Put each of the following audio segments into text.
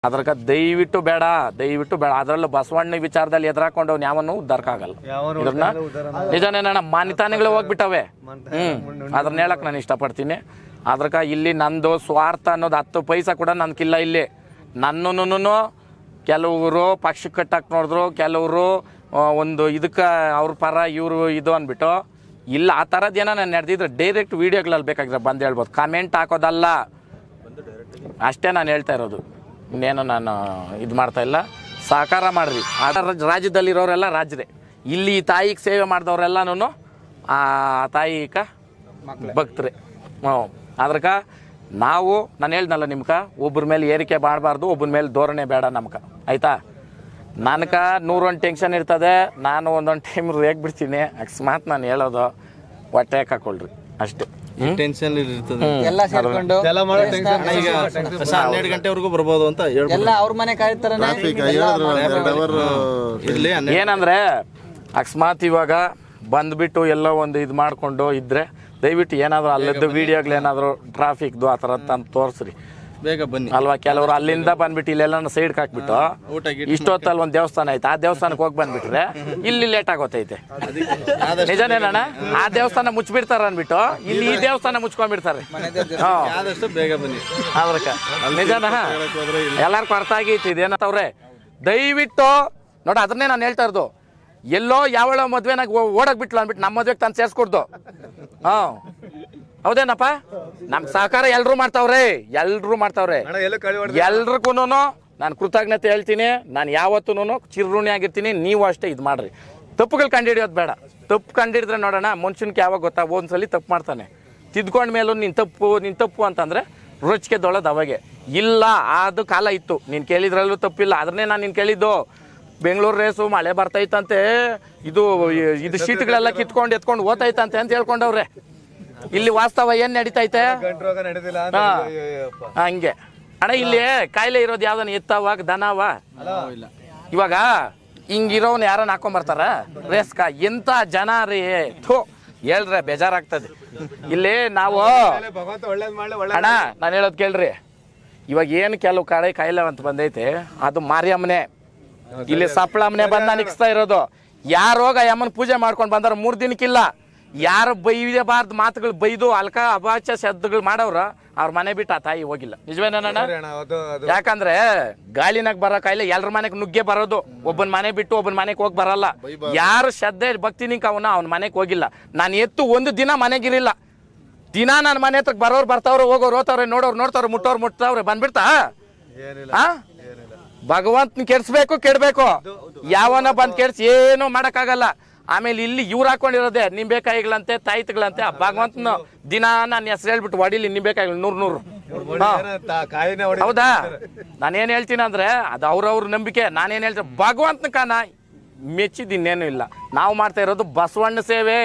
ಅದ್ರಕ ದಯವಿಟ್ಟು ಬೇಡ ದಯವಿಟ್ಟು ಬೇಡ ಅದರಲ್ಲೂ ಬಸವಣ್ಣ ವಿಚಾರದಲ್ಲಿ ಎದುರಾಕೊಂಡು ಅವ್ನು ಯಾವನು ಉದ್ಧಾರಕ್ಕಾಗಲ್ಲ ಯಾವನು ಇದನ್ನ ಉದ್ಧಾರ ನಿಜನೇನಣ್ಣ ಮಾನ್ಯತಾನೆಗಳು ಹೋಗ್ಬಿಟ್ಟವೆ ಹ್ಮ್ ಅದನ್ನ ಹೇಳಕ್ ನಾನು ಇಷ್ಟಪಡ್ತೀನಿ ಅದ್ರಕ ಇಲ್ಲಿ ನಂದು ಸ್ವಾರ್ಥ ಅನ್ನೋದು ಹತ್ತು ಪೈಸಾ ಕೂಡ ನನ್ಗಿಲ್ಲ ಇಲ್ಲಿ ನನ್ನೂ ಕೆಲವರು ಪಕ್ಷಕ್ಕೆ ಕಟ್ಟಕ್ಕೆ ನೋಡಿದ್ರು ಕೆಲವರು ಆ, ಒಂದು ಇದಕ್ಕೆ ಅವ್ರ ಪರ ಇವರು ಇದು ಅಂದ್ಬಿಟ್ಟು ಇಲ್ಲ ಆ ಥರದ್ದು ಏನೋ ನಾನು ನಡೆದಿದ್ರೆ ಡೈರೆಕ್ಟ್ ವೀಡಿಯೋಗಳಲ್ಲಿ ಬೇಕಾಗಿದ್ರೆ ಬಂದು ಹೇಳ್ಬೋದು ಕಮೆಂಟ್ ಹಾಕೋದಲ್ಲ ಅಷ್ಟೇ ನಾನು ಹೇಳ್ತಾ ಇರೋದು ಇನ್ನೇನು ನಾನು ಇದು ಮಾಡ್ತಾ ಇಲ್ಲ ಸಹಕಾರ ಮಾಡ್ರಿ ಆ ರಾಜ್ಯದಲ್ಲಿರೋರೆಲ್ಲ ರಾಜ್ಯರೇ ಇಲ್ಲಿ ಈ ತಾಯಿಗೆ ಸೇವೆ ಮಾಡಿದವ್ರೆಲ್ಲನೂ ಆ ತಾಯಿಕ ಭಕ್ತರೆ ಹ್ಞೂ ಅದ್ರಕ ನಾವು ನಾನು ಹೇಳ್ದಲ್ಲ ನಿಮ್ಕ ಒಬ್ಬರ ಮೇಲೆ ಏರಿಕೆ ಮಾಡಬಾರ್ದು ಒಬ್ಬರ ಮೇಲೆ ಧೋರಣೆ ಬೇಡ ನಮ್ಕ ಆಯ್ತಾ ನನಗೆ ನೂರೊಂದು ಟೆನ್ಷನ್ ಇರ್ತದೆ ನಾನು ಒಂದೊಂದು ಟೈಮ್ ರೇಗ್ ಬಿಡ್ತೀನಿ ಅಕಸ್ಮಾತ್ ನಾನು ಹೇಳೋದು ಹೊಟ್ಟೆ ಹಾಕೊಳ್ರಿ ಅಷ್ಟೇ ಟೆನ್ಷನ್ ಇರ್ತದೆ ಎಲ್ಲ ಸೇರ್ಕೊಂಡು ಎಲ್ಲ ಮಾಡೋ ಟೆನ್ಷನ್ ಈಗ ಹನ್ನೆರಡು ಗಂಟೆವರೆಗೂ ಬರ್ಬೋದು ಅಂತ ಹೇಳ್ಬೋದು ಎಲ್ಲ ಅವ್ರ ಮನೆ ಕಾಯ್ತಾರನೆ ಟ್ರಾಫಿಕ್ ಹೇಳಿದ್ರು ಒಂದ್ ಎರಡು ಅವರ್ ಇರ್ಲಿ ಹನ್ನೆರಡು ಏನಂದ್ರೆ ಅಕಸ್ಮಾತ್ ಇವಾಗ ಬಂದ್ಬಿಟ್ಟು ಎಲ್ಲೋ ಒಂದು ಇದು ಮಾಡ್ಕೊಂಡು ಇದ್ರೆ ದಯವಿಟ್ಟು ಏನಾದ್ರು ಅಲ್ಲದ್ದು ವಿಡಿಯೋಗಳು ಏನಾದ್ರು ಟ್ರಾಫಿಕ್ದು ಆ ಥರ ತಂದು ತೋರಿಸ್ರಿ ಬೇಗ ಬನ್ನಿ ಅಲ್ವಾ ಕೆಲವರು ಅಲ್ಲಿಂದ ಬಂದ್ಬಿಟ್ಟು ಇಲ್ಲೆಲ್ಲ ಸೈಡ್ ಹಾಕ್ಬಿಟ್ಟು ಊಟ ಗಿಟ ಇಷ್ಟೊತ್ತಲ್ಲಿ ಒಂದು ದೇವಸ್ಥಾನ ಐತೆ ಆ ದೇವಸ್ಥಾನಕ್ಕೆ ಹೋಗಿ ಬಂದ್ಬಿಟ್ರೆ ಇಲ್ಲಿ ಲೇಟ್ ಆಗೋತೈತೆ ನಿಜನೇನಣ್ಣ ಆ ದೇವಸ್ಥಾನ ಮುಚ್ಚಿಬಿಡ್ತಾರ ಅನ್ಬಿಟ್ಟು ಇಲ್ಲಿ ಈ ದೇವಸ್ಥಾನ ಮುಚ್ಕೊಂಡ್ಬಿಡ್ತಾರೆ ಹಾ ಆದಷ್ಟು ಬೇಗ ಬನ್ನಿ ಅದ್ರಕ ನಿಜನಾ ಎಲ್ಲಾರ್ಗೂ ಅರ್ಥ ಆಗೈತಿ ಇದೇನತ್ತವ್ರೆ ದಯವಿಟ್ಟು ನೋಡ ಅದನ್ನೇ ನಾನು ಹೇಳ್ತಾ ಇರೋದು ಎಲ್ಲೋ ಯಾವಳ ಮದ್ವೆನಾಗ ಓಡಕ್ ಬಿಟ್ಲು ಅಂದ್ಬಿಟ್ಟು ನಮ್ಮ ಮದ್ವೆಗೆ ತಾನು ಸೇರ್ಸ್ಕೊಡ್ದು ಹಾ ಹೌದೇನಪ್ಪ ನಮ್ ಸಹಕಾರ ಎಲ್ರು ಮಾಡ್ತಾವ್ರೆ ಎಲ್ರು ಮಾಡ್ತಾವ್ರೆ ಅಣ್ಣ ಎಲ್ಲೂ ಕಳಿ ಹೊಡ್ದು ಎಲ್ರಿಗೂ ನಾನು ಕೃತಜ್ಞತೆ ಹೇಳ್ತೀನಿ ನಾನು ಯಾವತ್ತೂ ಚಿರುಣಿ ಆಗಿರ್ತೀನಿ ನೀವು ಅಷ್ಟೇ ಇದು ಮಾಡ್ರಿ ತಪ್ಪುಗಳು ಕಂಡುಹಿಡಿಯೋದು ಬೇಡ ತಪ್ಪು ಕಂಡಿಡಿದ್ರೆ ನೋಡೋಣ ಮನುಷ್ಯನ್ಗೆ ಯಾವಾಗ ಗೊತ್ತಾ ಒಂದ್ಸಲಿ ತಪ್ಪು ಮಾಡ್ತಾನೆ ತಿದ್ಕೊಂಡ ಮೇಲೂ ನೀನು ತಪ್ಪು ನೀನು ತಪ್ಪು ಅಂತಂದ್ರೆ ರುಚಿಕೆ ದೊಳದು ಅವಾಗೆ ಇಲ್ಲ ಅದು ಕಾಲ ಇತ್ತು ನೀನು ಕೇಳಿದ್ರಲ್ಲೂ ತಪ್ಪಿಲ್ಲ ಅದನ್ನೇ ನಾನು ನೀನು ಕೇಳಿದ್ದು ಬೆಂಗಳೂರು ರೇಸು ಮಳೆ ಬರ್ತೈತಂತೆ ಇದು ಇದು ಶೀಟ್ಗಳೆಲ್ಲ ಕಿತ್ಕೊಂಡು ಎತ್ಕೊಂಡು ಓತೈತಂತೆ ಅಂತ ಹೇಳ್ಕೊಂಡವ್ರೆ ಇಲ್ಲಿ ವಾಸ್ತವ ಏನು ನಡೀತೈತೆ ಗಂಟು ರೋಗ ನಡೆದಿಲ್ಲ ಅಂತ ಹಾ. ಅಯ್ಯೋ, ಅಯ್ಯಪ್ಪ. ಹಂಗೆ ಅಣ್ಣ ಇಲ್ಲಿ ಕಾಯಿಲೆ ಇರೋದು ಯಾವ್ದನ ಎತ್ತವ ದನವ ಇವಾಗ ಹಿಂಗಿರೋನ್ ಯಾರನ್ನ ಹಾಕೊಂಬರ್ತಾರ ರೇಸ್ಕ ಎಂತ ಜನ ರೀ ಥೋ ಹೇಳ್ರೆ ಬೇಜಾರಾಗ್ತದೆ ಇಲ್ಲಿ ನಾವು ಆಮೇಲೆ ಭಗವಂತ ಒಳ್ಳೇದ್ ಮಾಡ್ಲಿ ಒಳ್ಳೆ ಅಣ್ಣ ನಾನು ಹೇಳೋದು ಕೇಳ್ರಿ ಇವಾಗ ಏನು ಕೆಲವು ಕಡೆ ಕಾಯಿಲೆ ಅಂತ ಬಂದೈತೆ ಅದು ಮಾರಿಯಮ್ಮನೆ ಇಲ್ಲಿ ಸಪ್ಳಮ್ಮನೆ ಬಂದ ನಿಕ್ಸ್ತಾ ಇರೋದು ಯಾರೋಗ ಯಮ್ಮನ ಪೂಜೆ ಮಾಡ್ಕೊಂಡು ಬಂದಾರ ಮೂರ್ ದಿನಕ್ಕಿಲ್ಲ ಯಾರು ಬೈಯಬಾರ್ದು ಮಾತುಗಳು ಬೈದು ಅಲ್ಕ ಅವಾಚ ಶಬ್ದಗಳು ಮಾಡವ್ರ ಅವ್ರ ಮನೆ ಬಿಟ್ಟು ಆ ತಾಯಿ ಹೋಗಿಲ್ಲ ನಿಜವೇನಣ್ಣ ಅಣ್ಣ ಅದು ಅದು ಯಾಕಂದ್ರೆ ಗಾಳಿನಾಗ ಬರೋ ಕಾಯಿಲೆ ಎಲ್ರ ಮನೆಗೆ ನುಗ್ಗೆ ಬರೋದು ಒಬ್ಬನ ಮನೆ ಬಿಟ್ಟು ಒಬ್ಬನ ಮನೆಗೆ ಹೋಗಿ ಬರಲ್ಲ ಯಾರು ಶ್ರದ್ಧೆ ಭಕ್ತಿ ನಿಂಕ ಅವನ ಅವ್ನ ಮನೆಗೆ ಹೋಗಿಲ್ಲ ನಾನು ಎತ್ತು ಒಂದು ದಿನ ಮನೆಗಿರಿಲ್ಲ ದಿನ ನನ್ನ ಮನೆ ಹತ್ರಕ್ಕೆ ಬರೋರು ಬರ್ತಾವ್ರೆ ಹೋಗೋರು ಹೋಗ್ತಾವ್ರೆ ನೋಡೋರು ನೋಡ್ತಾವ್ರೆ ಮುಟ್ಟೋರು ಮುಟ್ತಾವ್ರೆ ಬಂದ್ಬಿಡ್ತಾ ಏನಿಲ್ಲ ಆ ಭಗವಂತನ ಕೆಡ್ಸ್ಬೇಕು ಕೆಡ್ಬೇಕು ಯಾವನ ಬಂದ್ ಕೆಡ್ಸಿ ಏನು ಮಾಡಕ್ಕಾಗಲ್ಲ ಆಮೇಲೆ ಇಲ್ಲಿ ಇವ್ರು ಹಾಕೊಂಡಿರೋದೆ ನಿಂಬೆಕಾಯಿಗಳಂತೆ ತಾಯ್ತಗಳಂತೆ ಆ ಭಗವಂತನ ದಿನ ನಾನು ಹೆಸರು ಹೇಳ್ಬಿಟ್ಟು ಹೊಡಿಲಿ ನಿಂಬೆಕಾಯಿಗಳು ನೂರು ನೂರು ಹಾ ಏನ ತಾ- ಕಾಯಿನೇ ಹೊಡಿ ಹೌದಾ ನಾನೇನ್ ಹೇಳ್ತೀನಿ ಅಂದ್ರೆ ಅದು ಅವ್ರವ್ರ ನಂಬಿಕೆ ನಾನೇನ್ ಹೇಳ್ತೀನಿ ಭಗವಂತನ ಕಾನ ಮೆಚ್ಚಿದ್ ಇನ್ನೇನು ಇಲ್ಲ ನಾವು ಮಾಡ್ತಾ ಇರೋದು ಬಸವಣ್ಣ ಸೇವೆ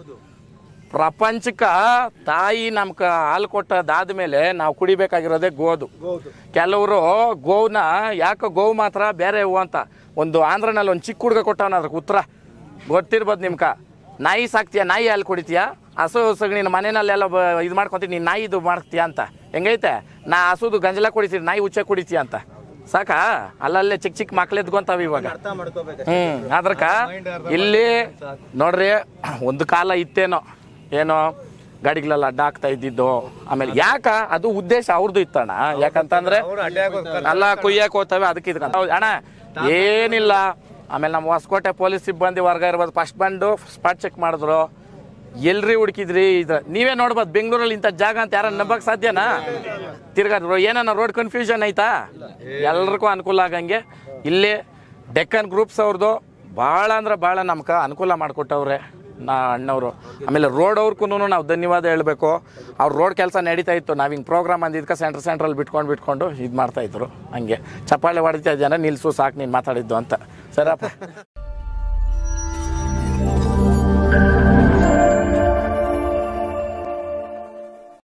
ಪ್ರಪಂಚಕ್ಕ ತಾಯಿ ನಮ್ಕ ಹಾಲು ಕೊಟ್ಟದಾದ್ಮೇಲೆ ನಾವು ಕುಡಿಬೇಕಾಗಿರೋದೇ ಗೋದು ಕೆಲವರು ಗೋವ್ನ ಯಾಕೆ ಗೋವು ಮಾತ್ರ ಬೇರೆ ಹೂವು ಅಂತ ಒಂದು ಆಂಧ್ರನಲ್ಲಿ ಒಂದು ಚಿಕ್ಕ ಹುಡುಗ ಕೊಟ್ಟವನ ಅದಕ್ಕೆ ಉತ್ತರ ಗೊತ್ತಿರ್ಬೋದು ನಿಮ್ಕ ನಾಯಿ ಸಾಕ್ತೀಯ ನಾಯಿ ಹಾಲು ಕುಡಿತೀಯ ಹಸು ಸಗಣಿನ ಮನೆಯಲ್ಲೆಲ್ಲ ಇದು ಮಾಡ್ಕೊತೀನಿ ನೀನು ನಾಯಿ ಇದು ಮಾಡ್ತೀಯ ಅಂತ ಹೆಂಗೈತೆ ನಾ ಹಸುದು ಗಂಜಲ ಕುಡಿತೀನಿ ನಾಯಿ ಉಚ್ಚೆ ಕುಡಿತೀಯ ಅಂತ ಸಾಕಾ ಅಲ್ಲಲ್ಲೇ ಚಿಕ್ಕ ಚಿಕ್ಕ ಮಕ್ಳು ಎದ್ಕೊಂತಾವ ಇವಾಗ ಹ್ಮ್ ಅದ್ರಕ ಇಲ್ಲಿ ನೋಡ್ರಿ ಒಂದು ಕಾಲ ಇತ್ತೇನೋ ಏನೋ ಗಾಡಿಗಳೆಲ್ಲ ಅಡ್ಡ ಹಾಕ್ತಾ ಇದ್ದಿದ್ದು ಆಮೇಲೆ ಯಾಕ ಅದು ಉದ್ದೇಶ ಅವ್ರದ್ದು ಇತ್ತಣ್ಣ ಯಾಕಂತಂದ್ರೆ ಅವ್ರು ಅಡ್ಡ ಹಾಕೋದ್ ಕರ್- ಅಲ್ಲ ಕುಯ್ಯಕ್ ಹೋಗ್ತವೆ ಅದಕ್ಕೆ ಇದಕ್ಕೆ ಹೌದು, ಅಣ್ಣ ಏನಿಲ್ಲ ಆಮೇಲೆ ನಮ್ಮ ಹೊಸಕೋಟೆ ಪೊಲೀಸ್ ಸಿಬ್ಬಂದಿ ವರ್ಗ ಇರ್ಬೋದು ಫಸ್ಟ್ ಬಂದು ಸ್ಪಾಟ್ ಚೆಕ್ ಮಾಡಿದ್ರು ಎಲ್ರಿ ಹುಡುಕಿದ್ರಿ ಇದ್ರ ನೀವೇ ನೋಡ್ಬೋದು ಬೆಂಗಳೂರಲ್ಲಿ ಇಂಥ ಜಾಗ ಅಂತ ಯಾರನ್ನ ನಂಬಕ್ ಸಾಧ್ಯನಾ ತಿರ್ಗಾ ರೋ- ಏನನ್ನ ರೋಡ್ ಕನ್ಫ್ಯೂಷನ್ ಐತಾ ಎಲ್ರಿಗೂ ಅನುಕೂಲ ಆಗಂಗೆ ಇಲ್ಲಿ ಡೆಕ್ಕನ್ ಗ್ರೂಪ್ಸ್ ಅವ್ರದ್ದು ಭಾಳ ಅಂದ್ರೆ ಭಾಳ ನಮ್ಗೆ ಅನುಕೂಲ ಮಾಡಿಕೊಟ್ಟವ್ರೆ ನಾ ಅಣ್ಣವರು ಆಮೇಲೆ ರೋಡ್ ಅವ್ರಿಗೂ ನಾವು ಧನ್ಯವಾದ ಹೇಳಬೇಕು ಅವ್ರ ರೋಡ್ ಕೆಲಸ ನಡೀತಾ ಇತ್ತು ನಾವು ಹಿಂಗೆ ಪ್ರೋಗ್ರಾಮ್ ಅಂದಿದ್ಕೆ ಸೆಂಟ್ರ್ ಸೆಂಟ್ರಲ್ಲಿ ಬಿಟ್ಕೊಂಡು ಬಿಟ್ಕೊಂಡು ಇದು ಮಾಡ್ತಾ ಇದ್ರು ಹಂಗೆ ಚಪ್ಪಾಳೆ ಹೊಡಿತಾ ಜನ ನಿಲ್ಸು ಸಾಕು ನೀನು ಮಾತಾಡಿದ್ದು ಅಂತ ಸರಪ್ಪ